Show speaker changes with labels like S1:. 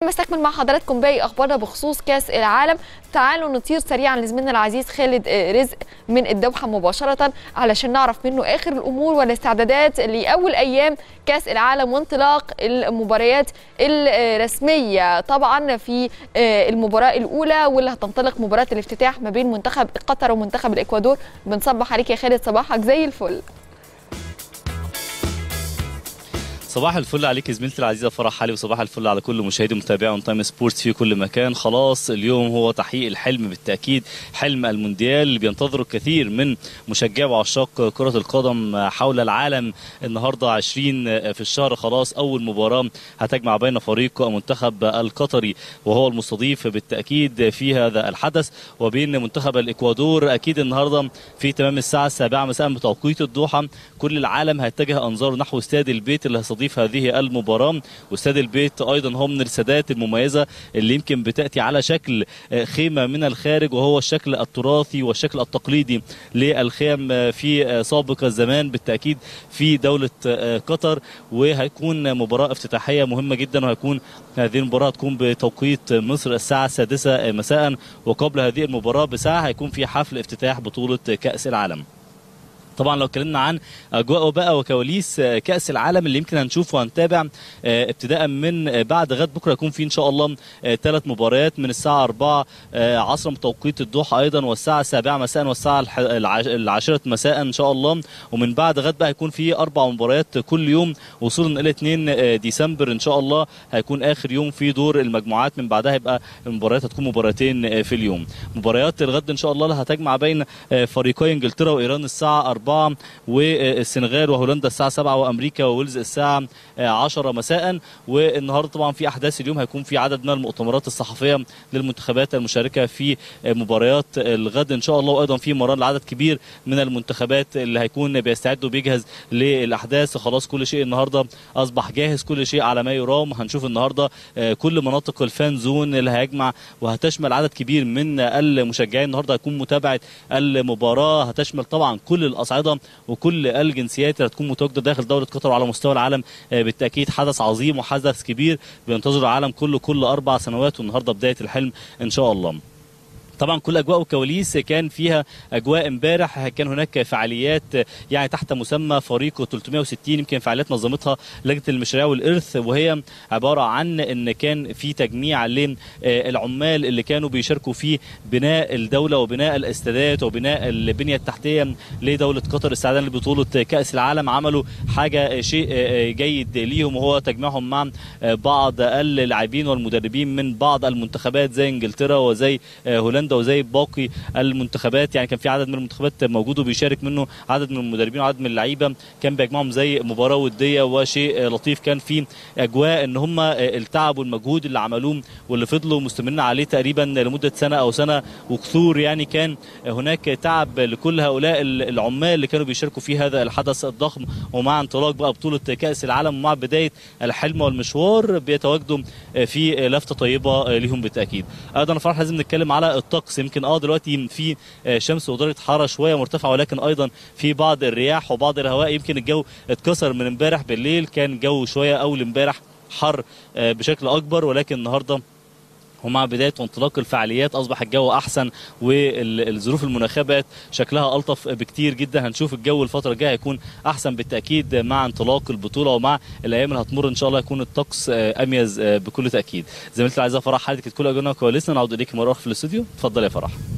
S1: نستكمل مع حضراتكم باقي اخبارنا بخصوص كاس العالم تعالوا نطير سريعا لزميلنا العزيز خالد رزق من الدوحه مباشره علشان نعرف منه اخر الامور والاستعدادات لاول ايام كاس العالم وانطلاق المباريات الرسميه طبعا في المباراه الاولى واللي هتنطلق مباراه الافتتاح ما بين منتخب قطر ومنتخب الاكوادور بنصبح عليك يا خالد صباحك زي الفل
S2: صباح الفل عليك زميلتي العزيزه فرح علي وصباح الفل على كل مشاهدي ومتابعي اون تايم سبورتس في كل مكان خلاص اليوم هو تحقيق الحلم بالتاكيد حلم المونديال اللي بينتظره الكثير من مشجعي وعشاق كره القدم حول العالم النهارده 20 في الشهر خلاص اول مباراه هتجمع بين فريق المنتخب القطري وهو المستضيف بالتاكيد في هذا الحدث وبين منتخب الاكوادور اكيد النهارده في تمام الساعه السابعه مساء بتوقيت الدوحه كل العالم هيتجه انظاره نحو استاد البيت اللي هيستضيف يستضيف هذه المباراة واستاد البيت أيضا هو من السادات المميزة اللي يمكن بتأتي على شكل خيمة من الخارج وهو الشكل التراثي والشكل التقليدي للخيم في سابق الزمان بالتأكيد في دولة قطر وهيكون مباراة افتتاحية مهمة جدا وهيكون هذه المباراة تكون بتوقيت مصر الساعة السادسة مساء وقبل هذه المباراة بساعة هيكون في حفل افتتاح بطولة كأس العالم طبعا لو اتكلمنا عن اجواء بقى وكواليس كاس العالم اللي يمكن هنشوف وهنتابع ابتداء من بعد غد بكره يكون في ان شاء الله ثلاث مباريات من الساعه 4 عصرا بتوقيت الدوحه ايضا والساعه 7 مساء والساعه العاشره مساء ان شاء الله ومن بعد غد بقى هيكون في اربع مباريات كل يوم وصولا الى 2 ديسمبر ان شاء الله هيكون اخر يوم في دور المجموعات من بعدها يبقى المباريات هتكون مباراتين في اليوم مباريات الغد ان شاء الله اللي هتجمع بين فريقي انجلترا وايران الساعه 4 والسنغال وهولندا الساعة 7 وأمريكا وويلز الساعة 10 مساء والنهاردة طبعا في أحداث اليوم هيكون في عدد من المؤتمرات الصحفية للمنتخبات المشاركة في مباريات الغد إن شاء الله وأيضا في مران لعدد كبير من المنتخبات اللي هيكون بيستعد وبيجهز للأحداث خلاص كل شيء النهاردة أصبح جاهز كل شيء على ما يرام هنشوف النهاردة كل مناطق الفان زون اللي هيجمع وهتشمل عدد كبير من المشجعين النهاردة هيكون متابعة المباراة هتشمل طبعا كل الأصعدة وكل الجنسيات اللي هتكون متواجده داخل دوله قطر وعلى مستوى العالم بالتاكيد حدث عظيم وحدث كبير بينتظر العالم كله كل اربع سنوات والنهارده بدايه الحلم ان شاء الله. طبعا كل اجواء وكواليس كان فيها اجواء امبارح كان هناك فعاليات يعني تحت مسمى فريق 360 يمكن فعاليات نظمتها لجنه المشاريع والارث وهي عباره عن ان كان في تجميع للعمال اللي كانوا بيشاركوا في بناء الدوله وبناء الاستادات وبناء البنيه التحتيه لدوله قطر استعدادا لبطوله كاس العالم عملوا حاجه شيء جيد ليهم وهو تجميعهم مع بعض اللاعبين والمدربين من بعض المنتخبات زي انجلترا وزي هولندا وزي باقي المنتخبات يعني كان في عدد من المنتخبات موجود وبيشارك منه عدد من المدربين وعدد من اللعيبه كان بيجمعهم زي مباراه وديه وشيء لطيف كان في اجواء ان هم التعب والمجهود اللي عملوه واللي فضلوا مستمرين عليه تقريبا لمده سنه او سنه وكثور يعني كان هناك تعب لكل هؤلاء العمال اللي كانوا بيشاركوا في هذا الحدث الضخم ومع انطلاق بقى بطوله كاس العالم ومع بدايه الحلم والمشوار بيتواجدوا في لفته طيبه ليهم بالتاكيد ايضا فرح لازم نتكلم على الطقس يمكن اه دلوقتي في شمس ودرجه حراره شويه مرتفعه ولكن ايضا في بعض الرياح وبعض الهواء يمكن الجو اتكسر من امبارح بالليل كان جو شويه اول امبارح حر بشكل اكبر ولكن النهارده ومع بدايه وانطلاق الفعاليات اصبح الجو احسن والظروف المناخيه بقت شكلها الطف بكتير جدا هنشوف الجو الفتره الجايه هيكون احسن بالتاكيد مع انطلاق البطوله ومع الايام اللي هتمر ان شاء الله يكون الطقس اميز بكل تاكيد زميلتي العزيزه فرح حضرتك كل اجواءنا كواليسنا نعود اليك مره في الاستوديو اتفضل يا فرح